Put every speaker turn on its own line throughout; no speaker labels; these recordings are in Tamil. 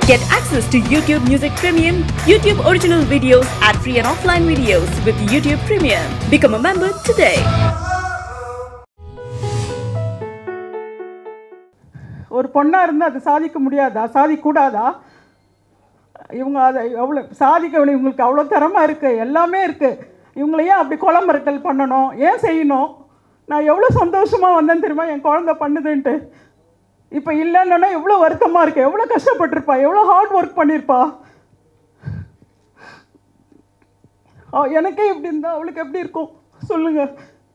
Get access to YouTube Music Premium, YouTube original videos, ad-free and offline videos with YouTube Premium. Become a member today.
ஒரு பொண்ணாக இருந்து அது சாதிக்க முடியாதா சாதிக்கூடாதா இவங்க அதை எவ்வளோ சாதிக்க இவங்களுக்கு அவ்வளோ திறமை இருக்குது எல்லாமே இருக்குது இவங்கள ஏன் அப்படி கொலை மிரட்டல் பண்ணணும் ஏன் செய்யணும் நான் எவ்வளோ சந்தோஷமாக வந்தேன் தெரியுமா என் குழந்தை பண்ணுதுன்ட்டு இப்போ இல்லைன்னா எவ்வளோ வருத்தமாக இருக்கு எவ்வளோ கஷ்டப்பட்டிருப்பா எவ்வளோ ஹார்ட் ஒர்க் பண்ணியிருப்பா ஆ, எனக்கே இப்படி இருந்தால் அவளுக்கு எப்படி இருக்கும் சொல்லுங்கள்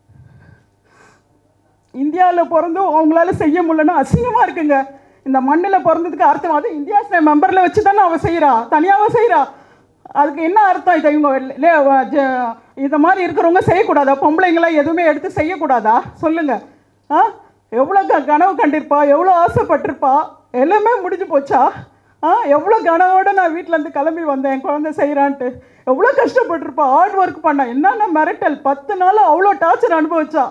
இந்தியாவில் பிறந்தும் அவங்களால செய்ய முடியலன்னா அசிங்கமாக இருக்குங்க இந்த மண்ணில் பிறந்ததுக்கு அர்த்தம் அது இந்தியா மெம்பரில் வச்சு தானே அவள் செய்கிறா தனியாகவ செய்கிறா அதுக்கு என்ன அர்த்தம் இதை இவங்க லே- வ- ஜ- இதை மாதிரி இருக்கிறவங்க செய்யக்கூடாதா பொம்பளைங்களாம் எதுவுமே எடுத்து செய்யக்கூடாதா சொல்லுங்கள் ஆ எவ்வளோ க கனவு கண்டிருப்பா எவ்வளோ ஆசைப்பட்டிருப்பா எல்லாமே முடிஞ்சு போச்சா ஆ எவ்வளோ கனவோட நான் வீட்டிலேருந்து கிளம்பி வந்தேன் என் குழந்தை செய்கிறான்ட்டு எவ்வளோ கஷ்டப்பட்டிருப்பா ஹார்ட் ஒர்க் பண்ணா என்னென்ன மிரட்டல் பத்து நாள் அவ்வளோ டார்ச்சர் அனுபவிச்சா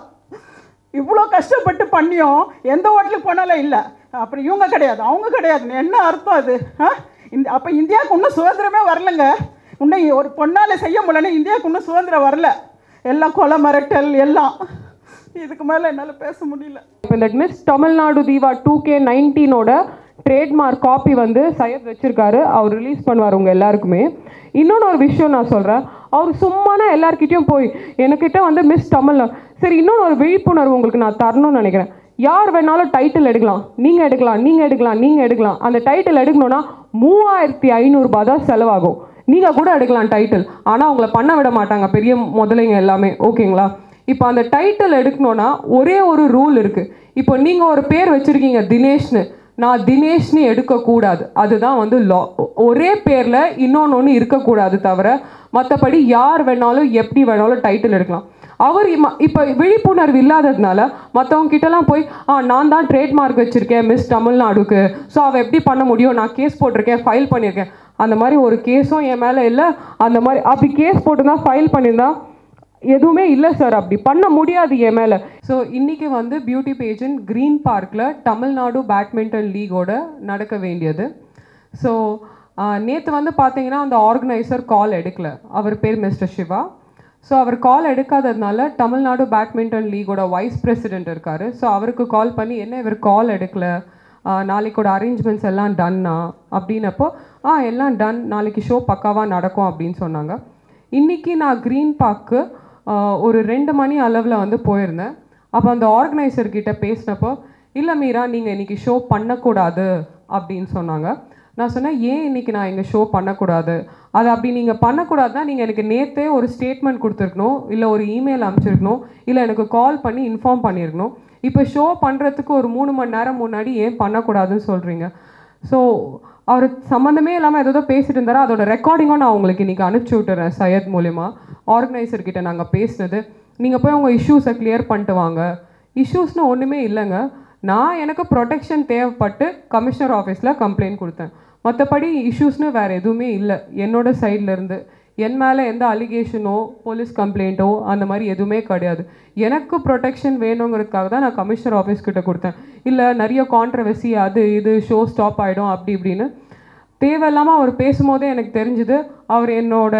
இவ்வளோ கஷ்டப்பட்டு பண்ணியும் எந்த ஹோட்டலுக்கு போனாலும் இல்லை அப்புறம் இவங்க கிடையாது அவங்க கிடையாது என்ன அர்த்தம் அது ஆ இந்த அப்போ இந்தியாவுக்கு இன்னும் சுதந்திரமே வரலங்க இன்னும் ஒரு பொண்ணால் செய்ய முடியலன்னு இந்தியாவுக்கு இன்னும் சுதந்திரம் வரல எல்லாம் கொலை மிரட்டல் எல்லாம் இதுக்கு மேலே என்னால் பேச முடியல
இப்போ இந்த miss Tamil Nadu diva two K நைன்டீனோட ட்ரேட்மார்க் காப்பி வந்து சையத் வச்சிருக்காரு அவர் ரிலீஸ் பண்ணுவார் உங்கள் எல்லாருக்குமே இன்னொன்று ஒரு விஷயம் நான் சொல்கிறேன் அவர் சும்மானா எல்லார்கிட்டயும் போய் எனக்கிட்ட வந்து மிஸ் தமிழ்நாடு சரி இன்னொன்று ஒரு விழிப்புணர்வு உங்களுக்கு நான் தரணும்னு நினைக்கிறேன் யார் வேணாலும் டைட்டில் எடுக்கலாம் நீங்கள் எடுக்கலாம் நீங்கள் எடுக்கலாம் நீங்கள் எடுக்கலாம் அந்த டைட்டில் எடுக்கணும்னா மூவாயிரத்தி ஐநூறுரூபா தான் செலவாகும் நீங்கள் கூட எடுக்கலாம் டைட்டில் ஆனால் உங்களை பண்ண விட மாட்டாங்க பெரிய முதலைங்க எல்லாமே ஓகேங்களா இப்போ அந்த டைட்டில் எடுக்கணும்னா ஒரே ஒரு ரூல் இருக்குது இப்போ நீங்கள் ஒரு பேர் வச்சுருக்கீங்க தினேஷ்னு நான் தினேஷ்னு எடுக்கக்கூடாது அதுதான் வந்து லா ஒரே பேரில் இன்னொன்று ஒன்று இருக்கக்கூடாது தவிர மற்றபடி யார் வேணாலும் எப்படி வேணாலும் டைட்டில் எடுக்கலாம் அவர் இம்ம- இப்போ விழிப்புணர்வு இல்லாததுனால மற்றவங்க கிட்டலாம் போய் ஆ நான் தான் ட்ரேட்மார்க் வச்சுருக்கேன் மிஸ் தமிழ்நாடுக்கு ஸோ அவள் எப்படி பண்ண முடியும் நான் கேஸ் போட்டிருக்கேன் ஃபைல் பண்ணியிருக்கேன் அந்த மாதிரி ஒரு கேஸும் என் மேலே இல்லை அந்த மாதிரி அப்படி கேஸ் போட்டுருந்தா ஃபைல் பண்ணியிருந்தா எதுவுமே இல்லை சார் அப்படி பண்ண முடியாது என் மேலே ஸோ இன்றைக்கி வந்து பியூட்டி பேஜன் க்ரீன் பார்க்கில் தமிழ்நாடு பேட்மிண்டன் லீகோட நடக்க வேண்டியது ஸோ நேற்று வந்து பார்த்தீங்கன்னா அந்த ஆர்கனைசர் கால் எடுக்கல அவர் பேர் மிஸ்டர் சிவா ஸோ அவர் கால் எடுக்காததுனால தமிழ்நாடு பேட்மிண்டன் லீகோட வைஸ் பிரசிடென்ட் இருக்கார் ஸோ அவருக்கு கால் பண்ணி என்ன இவர் கால் எடுக்கல ஆஹ் நாளைக்கோட அரேஞ்ச்மெண்ட்ஸ் எல்லாம் டன்னா அப்படின்னப்போ ஆ எல்லாம் டன் நாளைக்கு ஷோ பக்காவாக நடக்கும் அப்படின்னு சொன்னாங்க இன்றைக்கி நான் க்ரீன் பார்க்கு ஒரு ரெண்டு மணி அளவில் வந்து போயிருந்தேன் அப்போ அந்த ஆர்கனைசர் கிட்ட பேசினப்போ இல்லை மீரா நீங்கள் இன்றைக்கி ஷோ பண்ணக்கூடாது அப்படின்னு சொன்னாங்க நான் சொன்னேன் ஏன் இன்னைக்கு நான் எங்கள் ஷோ பண்ணக்கூடாது அது அப்படி நீங்கள் பண்ணக்கூடாதுன்னா நீங்கள் எனக்கு நேற்றே ஒரு ஸ்டேட்மெண்ட் கொடுத்துருக்கணும் இல்லை ஒரு இமெயில் அனுப்பிச்சிருக்கணும் இல்லை எனக்கு கால் பண்ணி இன்ஃபார்ம் பண்ணியிருக்கணும் இப்போ ஷோ பண்ணுறதுக்கு ஒரு மூணு மணி நேரம் முன்னாடி ஏன் பண்ணக்கூடாதுன்னு சொல்கிறீங்க ஸோ அவர் சம்மந்தமே இல்லாமல் ஏதோ பேசிட்டு இருந்தாரு அதோட ரெக்கார்டிங்கும் நான் உங்களுக்கு இன்றைக்கி அனுப்பிச்சி விட்டுறேன் சையத் மூலிமா ஆர்கனைசர் கிட்ட நாங்கள் பேசினது நீங்கள் போய் உங்கள் இஷ்யூஸை கிளியர் பண்ணிட்டு வாங்க இஷ்யூஸ்னு ஒன்றுமே இல்லைங்க நான் எனக்கு ப்ரொடெக்ஷன் தேவைப்பட்டு கமிஷனர் ஆஃபீஸில் கம்ப்ளைண்ட் கொடுத்தேன் மற்றபடி இஷ்யூஸ்னு வேறு எதுவுமே இல்லை என்னோட side ல இருந்து என் மேலே எந்த அலிகேஷனோ போலீஸ் கம்ப்ளைண்ட்டோ அந்த மாதிரி எதுவுமே கிடையாது எனக்கு ப்ரொடெக்ஷன் வேணுங்கிறதுக்காக தான் நான் கமிஷனர் ஆஃபீஸ் கிட்ட கொடுத்தேன் இல்லை நிறைய கான்ட்ரவர்சி அது இது ஷோ ஸ்டாப் ஆகிடும் அப்படி இப்படின்னு தேவையில்லாமல் அவர் பேசும்போதே எனக்கு தெரிஞ்சுது அவர் என்னோட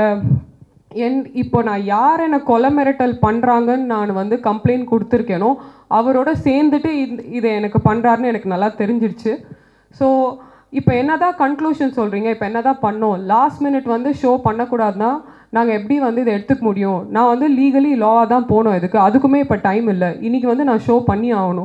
என் இப்போ நான் யார் என்னை கொலை மிரட்டல் பண்ணுறாங்கன்னு நான் வந்து கம்ப்ளைண்ட் கொடுத்துருக்கேனோ அவரோட சேர்ந்துட்டு இந்த இதை எனக்கு பண்ணுறாருன்னு எனக்கு நல்லா தெரிஞ்சிடுச்சு ஸோ இப்போ என்னதான் கன்க்ளூஷன் சொல்கிறீங்க இப்போ என்னதான் பண்ணோம் லாஸ்ட் மினிட் வந்து ஷோ பண்ணக்கூடாதுன்னா நாங்கள் எப்படி வந்து இதை எடுத்துக்க முடியும் நான் வந்து லீகலி லாவாக தான் போனோம் இதுக்கு அதுக்குமே இப்போ டைம் இல்லை இன்றைக்கி வந்து நான் ஷோ பண்ணி ஆகணும்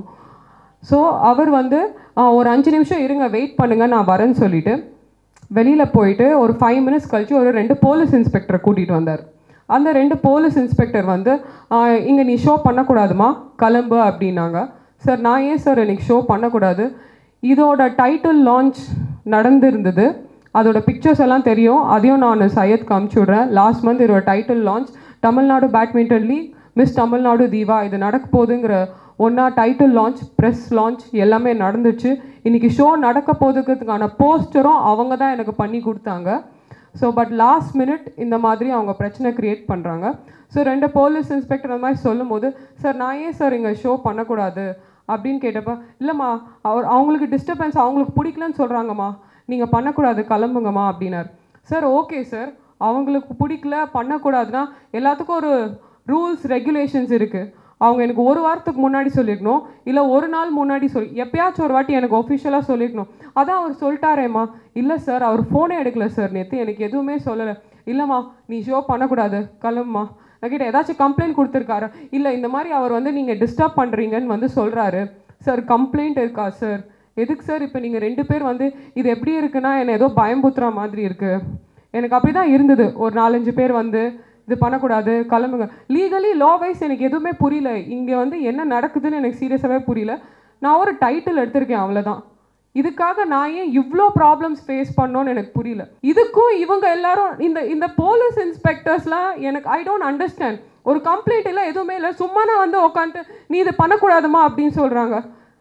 ஸோ அவர் வந்து "ஆ, ஒரு அஞ்சு நிமிஷம் இருங்க வெயிட் பண்ணுங்க நான் வரேன்னு சொல்லிட்டு வெளியில் போயிட்டு ஒரு ஃபைவ் மினிட்ஸ் கழிச்சு ஒரு ரெண்டு போலீஸ் இன்ஸ்பெக்டரை கூட்டிகிட்டு வந்தார் அந்த ரெண்டு போலீஸ் இன்ஸ்பெக்டர் வந்து இங்கே நீ ஷோ பண்ணக்கூடாதுமா கிளம்பு அப்படின்னாங்க சார் நான் ஏன் சார் இன்னைக்கு ஷோ பண்ணக்கூடாது இதோட டைட்டில் லான்ச் நடந்திருந்தது அதோட பிக்சர்ஸ் எல்லாம் தெரியும் அதையும் நான் சையத் காமிச்சு விட்றேன் லாஸ்ட் மந்த் இதோட title launch Tamil Nadu badminton league miss Tamil Nadu diva இது நடக்க போகுதுங்கிற ஒன்றா டைட்டில் லான்ச் ப்ரெஸ் லான்ச் எல்லாமே நடந்துச்சு இன்னைக்கு ஷோ நடக்க போதுக்கிறதுக்கான போஸ்டரும் அவங்க தான் எனக்கு பண்ணி கொடுத்தாங்க ஸோ பட் லாஸ்ட் மினிட் இந்த மாதிரி அவங்க பிரச்சனை க்ரியேட் பண்ணுறாங்க ஸோ ரெண்டு போலீஸ் இன்ஸ்பெக்டர் அந்த மாதிரி சொல்லும்போது சார் நான் ஏன் சார் இங்கே ஷோ பண்ணக்கூடாது அப்படின்னு கேட்டப்ப இல்லைம்மா அவர் அவங்களுக்கு டிஸ்டர்பன்ஸ் அவங்களுக்கு பிடிக்கலன்னு சொல்கிறாங்கம்மா நீங்கள் பண்ணக்கூடாது கிளம்புங்கம்மா அப்படின்னாரு சார் ஓகே சார் அவங்களுக்கு பிடிக்கல பண்ணக்கூடாதுன்னா எல்லாத்துக்கும் ஒரு ரூல்ஸ் ரெகுலேஷன்ஸ் இருக்குது அவங்க எனக்கு ஒரு வாரத்துக்கு முன்னாடி சொல்லியிருக்கணும் இல்லை ஒரு நாள் முன்னாடி சொல்லி எப்பயாச்சும் ஒரு வாட்டி எனக்கு ஒஃபிஷியலாக சொல்லியிருக்கணும் அதான் அவர் சொல்லிட்டாரேம்மா இல்லை சார் அவர் ஃபோனே எடுக்கல சார் நேற்று எனக்கு எதுவுமே சொல்லலை இல்லைம்மா நீ ஷோ பண்ணக்கூடாது கிளம்புமா நான் கிட்ட ஏதாச்சும் கம்ப்ளைண்ட் கொடுத்துருக்காரு இல்லை இந்த மாதிரி அவர் வந்து நீங்கள் டிஸ்டர்ப் பண்ணுறீங்கன்னு வந்து சொல்கிறாரு சார் கம்ப்ளைண்ட் இருக்கா சார் எதுக்கு சார் இப்போ நீங்கள் ரெண்டு பேர் வந்து இது எப்படி இருக்குன்னா என்னை ஏதோ பயம்புத்துற மாதிரி இருக்குது எனக்கு அப்படி தான் இருந்தது ஒரு நாலஞ்சு பேர் வந்து இது பண்ணக்கூடாது கிளம்புங்க லீகலி லா வைஸ் எனக்கு எதுவுமே புரியல இங்கே வந்து என்ன நடக்குதுன்னு எனக்கு சீரியஸாகவே புரியல நான் ஒரு டைட்டில் எடுத்திருக்கேன் அவ்வளோதான் இதுக்காக நான் ஏன் இவ்வளோ ப்ராப்ளம்ஸ் ஃபேஸ் பண்ணோன்னு எனக்கு புரியல இதுக்கும் இவங்க எல்லாரும் இந்த இந்த போலீஸ் இன்ஸ்பெக்டர்ஸ்லாம் எனக்கு ஐ டோன்ட் அண்டர்ஸ்டாண்ட் ஒரு கம்ப்ளைண்ட் இல்லை எதுவுமே இல்லை சும்மா நான் வந்து உட்காந்துட்டு நீ இதை பண்ணக்கூடாதுமா அப்படின்னு சொல்கிறாங்க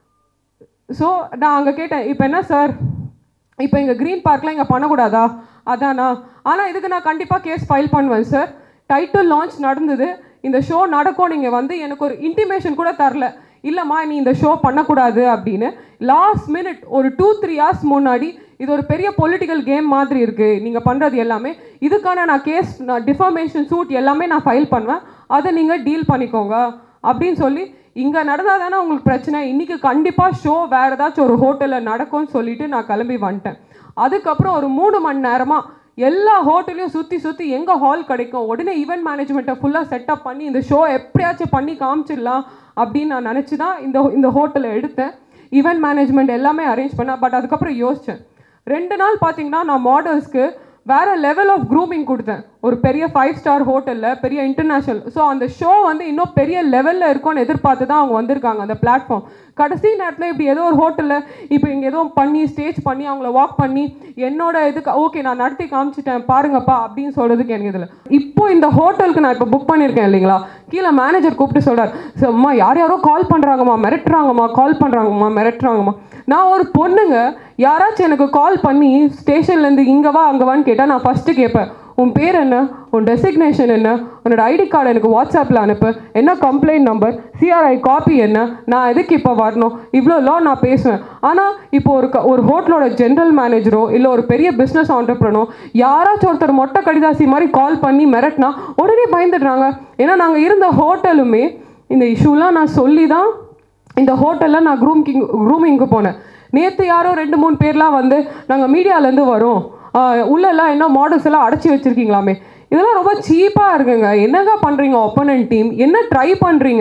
ஸோ நான் அங்கே கேட்டேன் இப்போ என்ன சார் இப்போ இங்கே க்ரீன் பார்க்லாம் இங்கே பண்ணக்கூடாதா அதானா ஆனால் இதுக்கு நான் கண்டிப்பாக கேஸ் ஃபைல் பண்ணுவேன் சார் டைட்டில் லான்ச் நடந்தது இந்த ஷோ நடக்கும் நீங்கள் வந்து எனக்கு ஒரு இன்டிமேஷன் கூட தரல இல்லைம்மா நீ இந்த ஷோ பண்ணக்கூடாது அப்படின்னு லாஸ்ட் மினிட் ஒரு டூ த்ரீ ஹவர்ஸ் முன்னாடி இது ஒரு பெரிய பொலிட்டிக்கல் கேம் மாதிரி இருக்குது நீங்கள் பண்ணுறது எல்லாமே இதுக்கான நான் கேஸ் நான் டிஃபர்மேஷன் சூட் எல்லாமே நான் ஃபைல் பண்ணுவேன் அதை நீங்கள் டீல் பண்ணிக்கோங்க அப்படின்னு சொல்லி இங்கே நடந்தால் தானே உங்களுக்கு பிரச்சனை இன்றைக்கி கண்டிப்பாக ஷோ வேறு ஏதாச்சும் ஒரு ஹோட்டலில் நடக்கும்னு சொல்லிட்டு நான் கிளம்பி வந்துட்டேன் அதுக்கப்புறம் ஒரு மூணு மணி நேரமாக எல்லா ஹோட்டலையும் சுற்றி சுற்றி எங்கே ஹால் கிடைக்கும் உடனே ஈவெண்ட் மேனேஜ்மெண்ட்டை ஃபுல்லாக செட்டப் பண்ணி இந்த ஷோ எப்படியாச்சும் பண்ணி காமிச்சிடலாம் அப்படின்னு நான் நினச்சி தான் இந்த இந்த ஹோட்டலை எடுத்தேன் ஈவெண்ட் மேனேஜ்மெண்ட் எல்லாமே அரேஞ்ச் பண்ணேன் பட் அதுக்கப்புறம் யோசித்தேன் ரெண்டு நாள் பார்த்தீங்கன்னா நான் மாடல்ஸ்க்கு வேற லெவல் ஆஃப் க்ரூமிங் கொடுத்தேன் ஒரு பெரிய ஃபைவ் ஸ்டார் ஹோட்டலில் பெரிய இன்டர்நேஷ்னல் ஸோ அந்த ஷோ வந்து இன்னும் பெரிய லெவலில் இருக்கும்னு எதிர்பார்த்து தான் அவங்க வந்திருக்காங்க அந்த பிளாட்ஃபார்ம் கடைசி நேரத்தில் இப்படி ஏதோ ஒரு ஹோட்டலில் இப்போ இங்கே ஏதோ பண்ணி ஸ்டேஜ் பண்ணி அவங்கள வாக் பண்ணி என்னோட இதுக்கு ஓகே நான் நடத்தி காமிச்சிட்டேன் பாருங்கப்பா அப்படின்னு சொல்கிறதுக்கு எனக்கு இதில் இப்போ இந்த ஹோட்டலுக்கு நான் இப்போ புக் பண்ணியிருக்கேன் இல்லைங்களா கீழே மேனேஜர் கூப்பிட்டு சொல்கிறார் "சார், அம்மா யார் யாரோ கால் பண்ணுறாங்கம்மா மிரட்டுறாங்கம்மா கால் பண்ணுறாங்கம்மா மிரட்டுறாங்கம்மா நான் ஒரு பொண்ணுங்க யாராச்சும் எனக்கு கால் பண்ணி ஸ்டேஷன்லேருந்து இங்கே வா அங்கே வான்னு கேட்டால் நான் ஃபஸ்ட்டு கேட்பேன் உன் பேர் என்ன உன் டெசிக்னேஷன் என்ன உன்னோட ஐடி கார்டு எனக்கு வாட்ஸ்அப்பில் அனுப்பு என்ன கம்ப்ளைண்ட் நம்பர் சிஆர்ஐ காப்பி என்ன நான் எதுக்கு இப்போ வரணும் இவ்வளோ லா நான் பேசுவேன் ஆனால் இப்போ ஒரு க ஒரு ஹோட்டலோட ஜென்ரல் மேனேஜரோ இல்லை ஒரு பெரிய பிஸ்னஸ் ஆண்டர்ப்ரனோ யாராச்சும் ஒருத்தர் மொட்டை கடிதாசி மாதிரி கால் பண்ணி மிரட்டினா உடனே பயந்துடுறாங்க ஏன்னா நாங்கள் இருந்த ஹோட்டலுமே இந்த இஷ்யூலாம் நான் சொல்லி தான் இந்த ஹோட்டலில் நான் க்ரூமிங் க்ரூமிங்க்கு போனேன் நேற்று யாரோ ரெண்டு மூணு பேர்லாம் வந்து நாங்கள் மீடியாலேருந்து வரோம் ஆஹ் உள்ளெல்லாம் என்ன மாடல்ஸ் எல்லாம் அடைச்சி வச்சுருக்கீங்களாமே இதெல்லாம் ரொம்ப சீப்பாக இருக்குங்க என்னங்க பண்ணுறீங்க ஒப்பனன்ட் டீம் என்ன ட்ரை பண்ணுறீங்க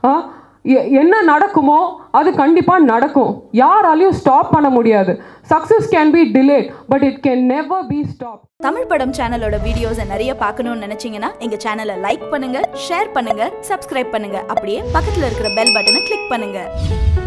என்ன நடக்குமோ அது கண்டிப்பாக நடக்கும் யாராலையும் ஸ்டாப் பண்ண முடியாது success can be delayed but it can never be stop
Tamil படம் சேனலோட வீடியோஸை நிறைய பார்க்கணும்னு நினைச்சீங்கன்னா எங்க சேனலை லைக் பண்ணுங்க ஷேர் பண்ணுங்க சப்ஸ்கிரைப் பண்ணுங்க அப்படியே பக்கத்துல இருக்கிற பெல் பட்டனை கிளிக் பண்ணுங்க